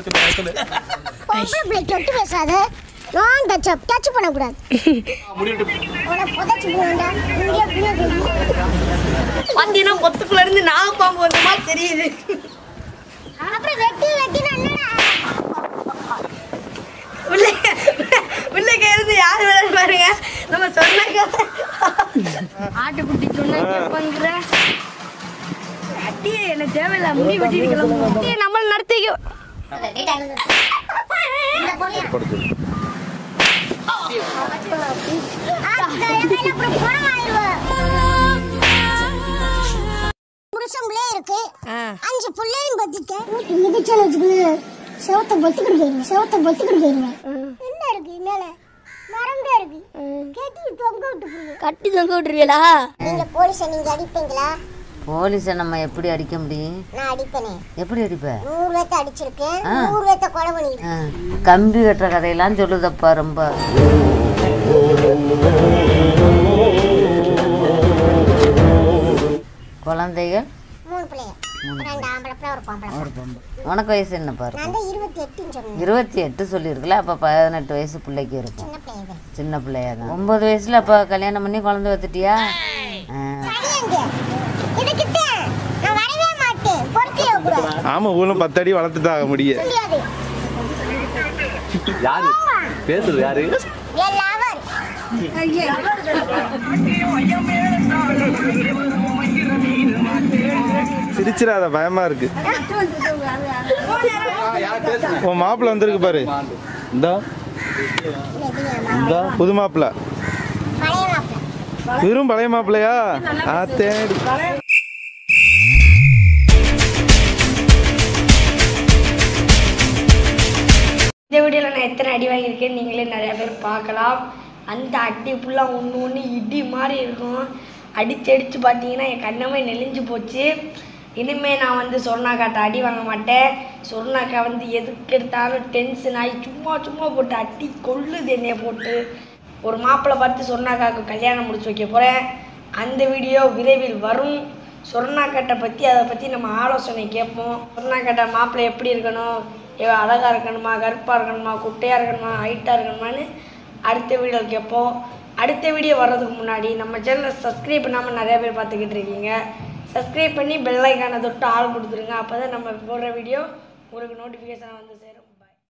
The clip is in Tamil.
பொம்பளை பிள்ளை தொட்டு பேசாத நான் டச் அப் டச் பண்ணக்கூடாது உன்னை புதைச்சு போவேண்டா இங்கே புளிய பார்த்தீங்கன்னா பொத்துக்குள்ள இருந்து நாகப்பாம்பு வந்த மாதிரி தெரியுது அப்புறம் வெட்டி வெட்டினா என்னடா உள்ள உள்ள இருந்து யார் வேணும் பாருங்க நம்ம சொன்ன கதை ஆட்டுக்குட்டி சொன்னா கேட்பாங்கிற அட்டியே என்ன தேவையில்ல முடி வெட்டிட்டு கிளம்புவோம் நம்மள நடத்திக்க புருஷன் பிள்ளை இருக்கு அஞ்சு பிள்ளையும் பத்திட்டேன் மிதிச்சல் வச்சுக்கணும் செவத்தை பொத்துக்கிட்டு போயிருவேன் செவத்தை பொத்துக்கிட்டு போயிருவேன் என்ன இருக்கு மேல மரம் தான் இருக்கு கட்டி தொங்க விட்டு போயிருவேன் கட்டி தொங்க விட்டுருவீங்களா நீங்க போலீஸை நீங்க அடிப்பீங்களா போலீஸை நம்ம எப்படி அடிக்க முடியும் நான் அடிப்பேனே எப்படி அடிப்ப நூறு பேத்த அடிச்சிருக்கேன் ஆ. நூறு பேத்த கொலை பண்ணிருக்கேன் ஆ, கம்பி கட்டுற கதையெல்லாம் சொல்லுதப்பா ரொம்ப குழந்தைகள் மூணு பிள்ளைங்க ரெண்டு ஆம்பளை பிள்ளை ஒரு பொம்பளை பிள்ளை. ஒரு பொம்பை உனக்கு வயசு என்ன பாரு நான் தான் இருபத்தி எட்டுன்னு சொன்னேன் இருபத்தி எட்டு சொல்லியிருக்கல அப்போ பதினெட்டு வயசு பிள்ளைக்கு இருக்கும் சின்ன பிள்ளைங்க சின்ன பிள்ளையா தான் ஒன்பது வயசுல அப்போ கல்யாணம் பண்ணி குழந்தை வத்துட்டியா ஆ. அடியங்க இதுக்குத்தான் நான் வரவே மாட்டேன் பொறுக்கவே கூடாது ஆமா ஊழலும் பத்து அடி வளர்த்துட்டாக முடியும் முடியாது யாரு பேசுறது யாரு என் லவர் சிரிச்சிடாத பயமா இருக்கு உன் மாப்பிள்ள வந்திருக்கு பாரு இந்த இந்த புது மாப்பிள்ள பழைய மாப்பிள்ளை வெறும் பழைய மாப்பிள்ளையா ஆ தேடி இந்த வீடியோவில் நான் எத்தனை அடி வாங்கியிருக்கேன் நீங்களே நிறைய பேர் பார்க்கலாம் அந்த அடி ஃபுல்லாக ஒன்று ஒன்று இடி மாதிரி இருக்கும் அடிச்சு அடித்து பார்த்தீங்கன்னா என் கண்ணமே நெளிஞ்சு போச்சு இனிமேல் நான் வந்து சொர்ணாக்காட்ட அடி வாங்க மாட்டேன் சொர்ணாக்கா வந்து எதுக்கு எடுத்தாலும் டென்ஷன் ஆகி சும்மா சும்மா போட்டு அடி கொள்ளுது என்னைய போட்டு ஒரு மாப்பிள்ளை பார்த்து சொர்ணாக்காவுக்கு கல்யாணம் முடிச்சு வைக்க போகிறேன் அந்த வீடியோ விரைவில் வரும் சொர்ணாக்கட்டை பற்றி அதை பற்றி நம்ம ஆலோசனை கேட்போம் சொர்ணாக்கட்டை மாப்பிள்ளை எப்படி இருக்கணும் இவ அழகாக இருக்கணுமா கருப்பாக இருக்கணுமா குட்டையாக இருக்கணுமா ஹைட்டாக இருக்கணுமான்னு அடுத்த வீடியோ கேட்போம் அடுத்த வீடியோ வர்றதுக்கு முன்னாடி நம்ம சேனலை சப்ஸ்கிரைப் பண்ணாமல் நிறைய பேர் பார்த்துக்கிட்டு இருக்கீங்க சப்ஸ்கிரைப் பண்ணி பெல் ஐக்கானை தொட்டு ஆள் கொடுத்துருங்க அப்போ தான் நம்ம போடுற வீடியோ உங்களுக்கு நோட்டிஃபிகேஷன் வந்து சேரும்